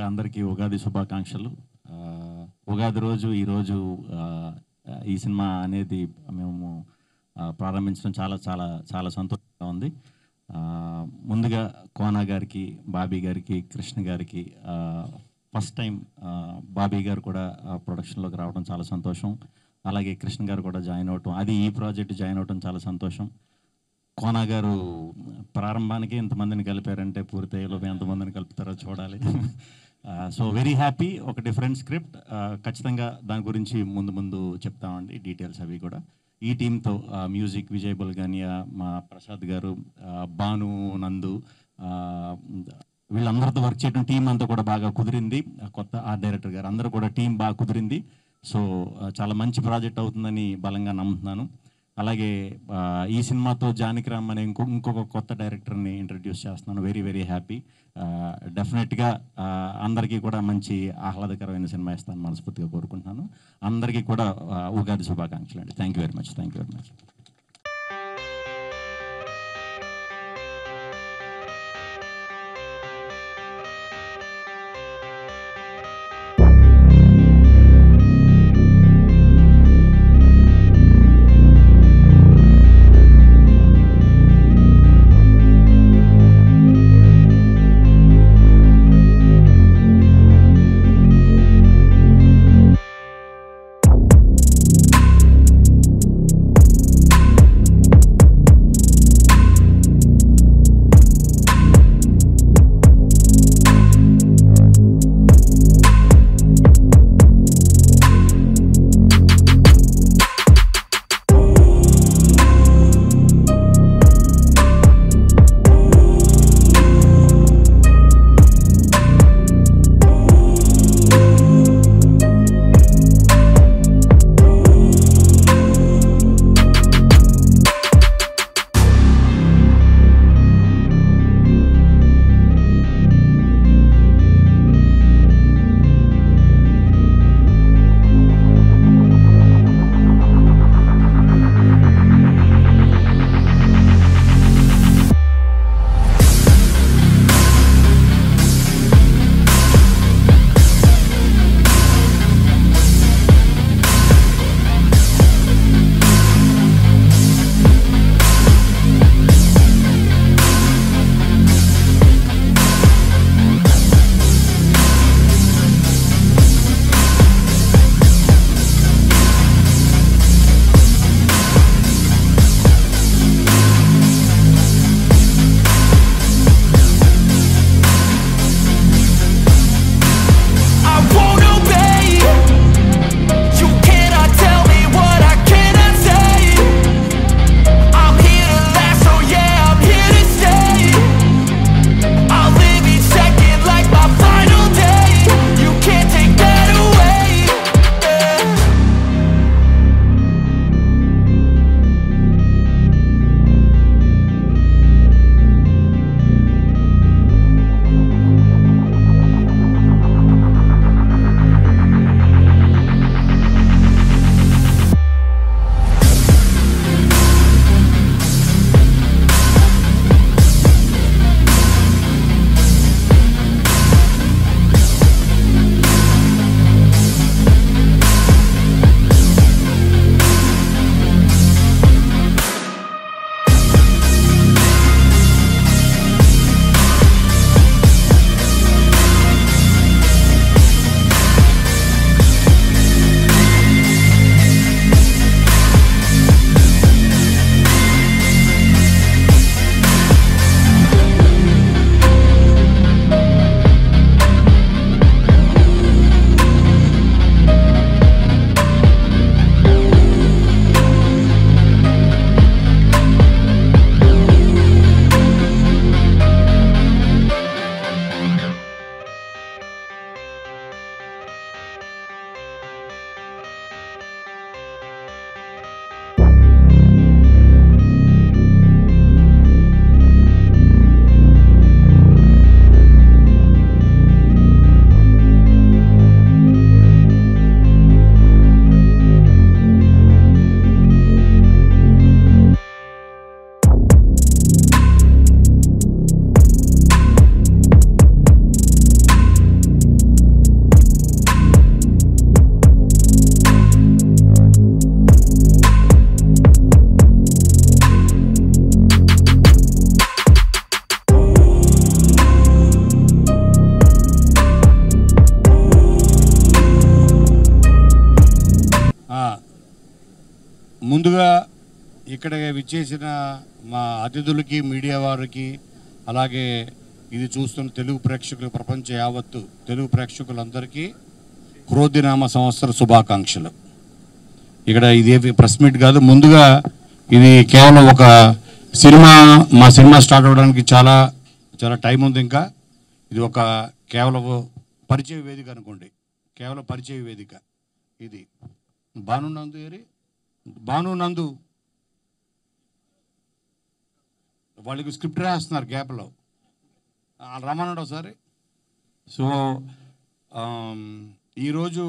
అందరికీ ఉగాది శుభాకాంక్షలు ఆ, ఉగాది రోజు ఈరోజు ఆ, ఈ సినిమా అనేది మేము ఆ, ప్రారంభించడం చాలా చాలా చాలా సంతోషంగా ఉంది ఆ, ముందుగా కోనా గారికి బాబీ గారికి కృష్ణ గారికి ఫస్ట్ టైం బాబీ గారు కూడా ఆ, ప్రొడక్షన్లోకి రావడం చాలా సంతోషం అలాగే కృష్ణ గారు కూడా జాయిన్ అవటం అది ఈ ప్రాజెక్ట్ జాయిన్ అవటం చాలా సంతోషం కోనా గారు ప్రారంభానికి ఎంతమందిని కలిపారంటే పూర్తి అయ్యేలోపు ఎంతమందిని కలుపుతారో చూడాలి సో వెరీ హ్యాపీ ఒక డిఫరెంట్ స్క్రిప్ట్ ఖచ్చితంగా దాని గురించి ముందు ముందు చెప్తామండి డీటెయిల్స్ అవి కూడా ఈ టీంతో మ్యూజిక్ విజయ్ బుల్గానియా మా ప్రసాద్ గారు ఆ, భాను నందు ఆ, వీళ్ళందరితో వర్క్ చేయడం టీం అంతా కూడా బాగా కుదిరింది ఆ కొత్త ఆర్ట్ డైరెక్టర్ గారు అందరూ కూడా టీం బాగా కుదిరింది సో ఆ, చాలా మంచి ప్రాజెక్ట్ అవుతుందని బలంగా నమ్ముతున్నాను అలాగే ఆ, ఈ సినిమాతో జానకి రామ్ అనే ఇంకో ఇంకొక కొత్త డైరెక్టర్ని ఇంట్రడ్యూస్ చేస్తున్నాను వెరీ వెరీ హ్యాపీ డెఫినెట్గా అందరికీ కూడా మంచి ఆహ్లాదకరమైన సినిమా ఇస్తాను మనస్ఫూర్తిగా కోరుకుంటున్నాను అందరికీ కూడా ఆ, ఉగాది శుభాకాంక్షలు అండి thank you very much thank you very much ముందుగా ఇక్కడ విచ్చేసిన మా అతిథులకి మీడియా వారికి అలాగే ఇది చూస్తున్న తెలుగు ప్రేక్షకులు ప్రపంచ యావత్తు తెలుగు ప్రేక్షకులందరికీ క్రోధినామ సంవత్సర శుభాకాంక్షలు ఇక్కడ ఇది ప్రెస్ మీట్ కాదు ముందుగా ఇది కేవలం ఒక సినిమా మా సినిమా స్టార్ట్ అవ్వడానికి చాలా చాలా టైం ఉంది ఇంకా ఇది ఒక కేవలం పరిచయ వేదిక అనుకోండి కేవలం పరిచయ వేదిక ఇది భాను నందు ఏరి భాను నందు వాళ్ళకి స్క్రిప్ట్ రాస్తున్నారు గ్యాప్లో రమ్మనండి ఒకసారి సో ఆమ్, ఈరోజు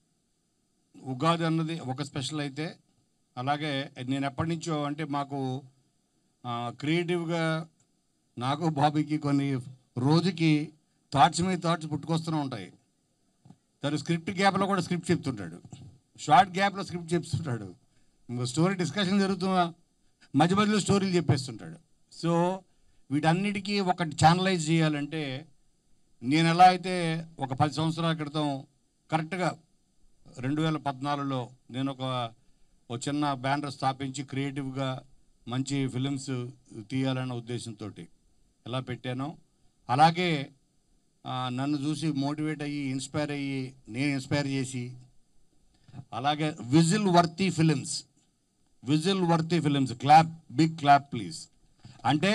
ఉగాది అన్నది ఒక స్పెషల్ అయితే అలాగే నేను ఎప్పటి నుంచో అంటే మాకు ఆ, క్రియేటివ్గా నాకు బాబీకి కొన్ని రోజుకి థాట్స్ మీద థాట్స్ పుట్టుకొస్తూనే ఉంటాయి తను స్క్రిప్ట్ గ్యాప్లో కూడా స్క్రిప్ట్ చెప్తుంటాడు షార్ట్ గ్యాప్లో స్క్రిప్ట్ చెప్తుంటాడు ఇంకో స్టోరీ డిస్కషన్ జరుగుతున్నా మధ్య మధ్యలో స్టోరీలు చెప్పేస్తుంటాడు సో వీటన్నిటికీ ఒకటి ఛానలైజ్ చేయాలంటే నేను ఎలా అయితే ఒక పది సంవత్సరాల క్రితం కరెక్ట్గా రెండు వేల పద్నాలుగులో నేను ఒక ఒక చిన్న బ్యానర్ స్థాపించి క్రియేటివ్గా మంచి ఫిలిమ్స్ తీయాలన్న ఉద్దేశంతో ఎలా పెట్టానో అలాగే ఆ, నన్ను చూసి మోటివేట్ అయ్యి ఇన్స్పైర్ అయ్యి నేను ఇన్స్పైర్ చేసి అలాగే whistle worthy films whistle worthy films clap big clap please అంటే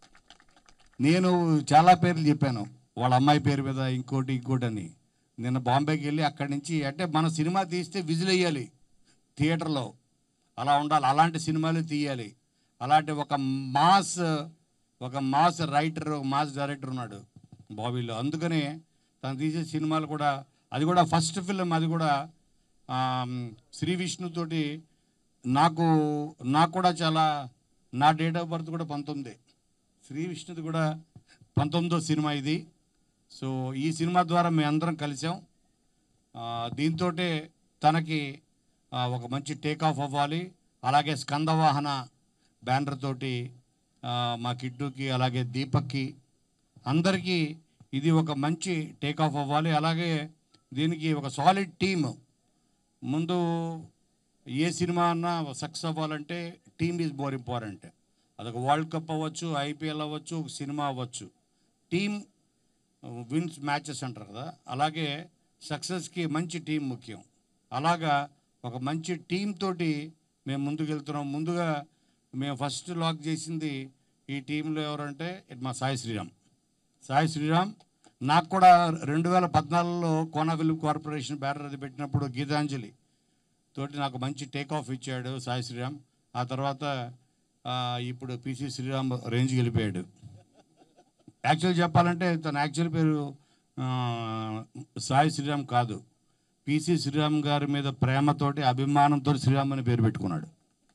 నేను చాలా పేర్లు చెప్పాను వాళ్ళ అమ్మాయి పేరు మీద ఇంకోటి ఇంకోటి అని నిన్న బాంబేకి వెళ్ళి అక్కడి నుంచి అంటే మన సినిమా తీస్తే విజిల్ వేయాలి థియేటర్లో అలా ఉండాలి అలాంటి సినిమాలు తీయాలి అలాంటి ఒక మాస్ ఒక మాస్ రైటర్ ఒక మాస్ డైరెక్టర్ ఉన్నాడు బాబీలో అందుకనే తను తీసే సినిమాలు కూడా అది కూడా ఫస్ట్ ఫిలిం అది కూడా ఆమ్, శ్రీ విష్ణుతోటి నాకు నాకు కూడా చాలా నా డేట్ ఆఫ్ బర్త్ కూడా పంతొమ్మిది శ్రీ విష్ణుది కూడా పంతొమ్మిదో సినిమా ఇది సో ఈ సినిమా ద్వారా మేము అందరం కలిసాం దీంతో తనకి ఆ, ఒక మంచి టేక్ ఆఫ్ అవ్వాలి అలాగే స్కందవాహన బ్యానర్ తోటి ఆ, మా కిట్టుకి అలాగే దీపక్కి అందరికీ ఇది ఒక మంచి టేక్ ఆఫ్ అవ్వాలి అలాగే దీనికి ఒక సాలిడ్ టీమ్ ముందు ఏ సినిమా అన్నా సక్సెస్ అవ్వాలంటే టీమ్ ఈజ్ మోర్ ఇంపార్టెంట్ అదొక వరల్డ్ కప్ అవ్వచ్చు ఐపీఎల్ అవ్వచ్చు ఒక సినిమా అవ్వచ్చు టీమ్ విన్స్ మ్యాచెస్ అంటారు కదా అలాగే సక్సెస్కి మంచి టీం ముఖ్యం అలాగా ఒక మంచి టీం తోటి మేము ముందుకు వెళ్తున్నాం ముందుగా మేము ఫస్ట్ లాక్ చేసింది ఈ టీంలో ఎవరంటే ఇది మా సాయి శ్రీరామ్ సాయి శ్రీరామ్ నాకు కూడా రెండు వేల పద్నాలుగులో కోనా ఫిలిం కార్పొరేషన్ బ్యానర్ అది పెట్టినప్పుడు గీతాంజలి తోటి నాకు మంచి టేక్ ఆఫ్ ఇచ్చాడు సాయి శ్రీరామ్ ఆ తర్వాత ఆ, ఇప్పుడు పిసి శ్రీరామ్ రేంజ్కి వెళ్ళిపోయాడు యాక్చువల్ చెప్పాలంటే తన యాక్చువల్ పేరు ఆ, సాయి శ్రీరామ్ కాదు పిసి శ్రీరామ్ గారి మీద ప్రేమతోటి అభిమానంతో శ్రీరామ్ అని పేరు పెట్టుకున్నాడు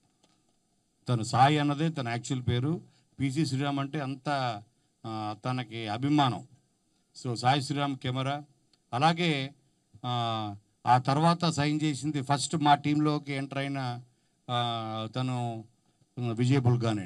తను సాయి అన్నదే తన యాక్చువల్ పేరు పిసి శ్రీరామ్ అంటే అంత ఆ, తనకి అభిమానం సో సాయి శ్రీరామ్ కెమెరా అలాగే ఆ, ఆ తర్వాత సైన్ చేసింది ఫస్ట్ మా టీంలోకి ఎంటర్ అయిన ఆ, తను విజయ్ బుల్గానే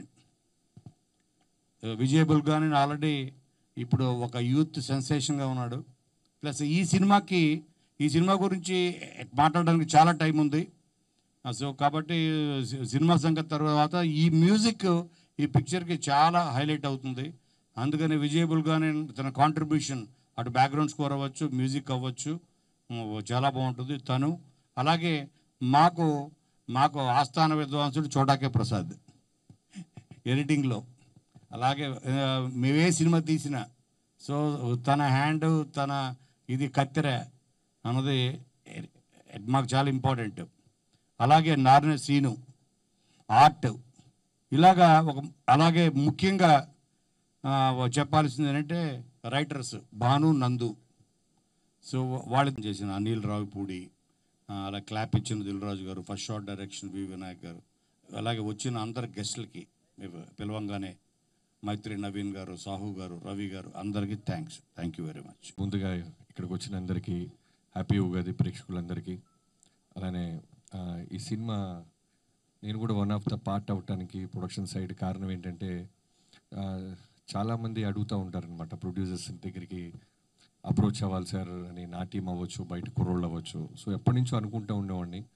విజయ్ బుల్గాని ఆల్రెడీ ఇప్పుడు ఒక యూత్ సెన్సేషన్గా ఉన్నాడు ప్లస్ ఈ సినిమాకి ఈ సినిమా గురించి మాట్లాడడానికి చాలా టైం ఉంది ఆ, సో కాబట్టి సి- సినిమా సంగతి తర్వాత ఈ మ్యూజిక్ ఈ పిక్చర్కి చాలా హైలైట్ అవుతుంది అందుకని విజయ్ బుల్గాని తన కాంట్రిబ్యూషన్ అటు బ్యాక్గ్రౌండ్ స్కోర్ అవ్వచ్చు మ్యూజిక్ అవ్వచ్చు ఉమ్, చాలా బాగుంటుంది తను అలాగే మాకు మాకు ఆస్థాన విద్వాంసుడు చోటాకే ప్రసాద్ ఎడిటింగ్లో అలాగే ఆ, మేమే సినిమా తీసిన సో తన హ్యాండ్ తన ఇది కత్తెర అన్నది ఎ- మాకు చాలా ఇంపార్టెంట్ అలాగే నారాయణ శ్రీను ఆర్ట్ ఇలాగా ఒక అలాగే ముఖ్యంగా ఆ, చెప్పాల్సింది ఏంటంటే రైటర్స్ భాను నందు సో వాళ్ళు చేసిన అనిల్ రావిపూడి ఆ, అలా క్లాప్ ఇచ్చిన Dilraju garu first shot direction V Vinayak garu అలాగే వచ్చిన అందరు గెస్టులకి మేము పిలవంగానే మైత్రి నవీన్ గారు సాహు గారు రవి గారు అందరికీ thanks thank you very much ముందుగా ఇక్కడికి వచ్చిన అందరికీ హ్యాపీ ఉగాది ప్రేక్షకులందరికీ అలానే ఆ, ఈ సినిమా నేను కూడా వన్ ఆఫ్ ద పార్ట్ అవటానికి ప్రొడక్షన్ సైడ్ కారణం ఏంటంటే ఆ, చాలామంది అడుగుతూ ఉంటారనమాట ప్రొడ్యూసర్స్ దగ్గరికి అప్రోచ్ అవ్వాలి సార్ అని నా టీం అవ్వచ్చు బయట కుర్రోళ్ళు అవ్వచ్చు సో ఎప్పటి నుంచో అనుకుంటూ ఉండేవాడిని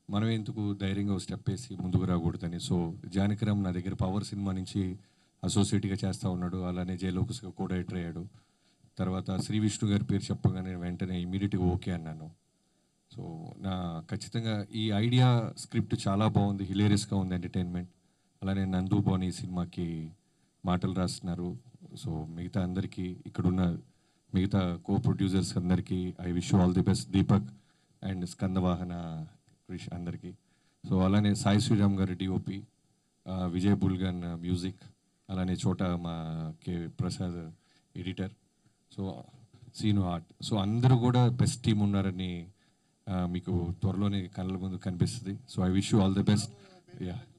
మనం ఎందుకు ధైర్యంగా ఒక స్టెప్ వేసి ముందుకు రాకూడదని సో జానకిరామ్ నా దగ్గర పవర్ సినిమా నుంచి అసోసియేట్గా చేస్తూ ఉన్నాడు అలానే జయలోకస్గా కూడా ఎంటర్ అయ్యాడు తర్వాత శ్రీ విష్ణు గారి పేరు చెప్పగానే వెంటనే ఇమీడియట్గా ఓకే అన్నాను సో నా ఖచ్చితంగా ఈ ఐడియా స్క్రిప్ట్ చాలా బాగుంది హిలేరియస్గా ఉంది ఎంటర్టైన్మెంట్ అలానే నందు బోని ఈ సినిమాకి మాటలు రాస్తున్నారు సో మిగతా అందరికీ ఇక్కడున్న మిగతా కో ప్రొడ్యూసర్స్ అందరికీ I wish all the best Deepak and Skandavahana Krish అందరికీ సో అలానే సాయి శ్రీరామ్ గారి డిఓపి విజయ్ బుల్గన్ మ్యూజిక్ అలానే చోట మా K Prasad editor so Seenu art so అందరూ కూడా బెస్ట్ టీం ఉన్నారని ఆ, మీకు త్వరలోనే కళ్ళ ముందు కనిపిస్తుంది so I wish you all the best yeah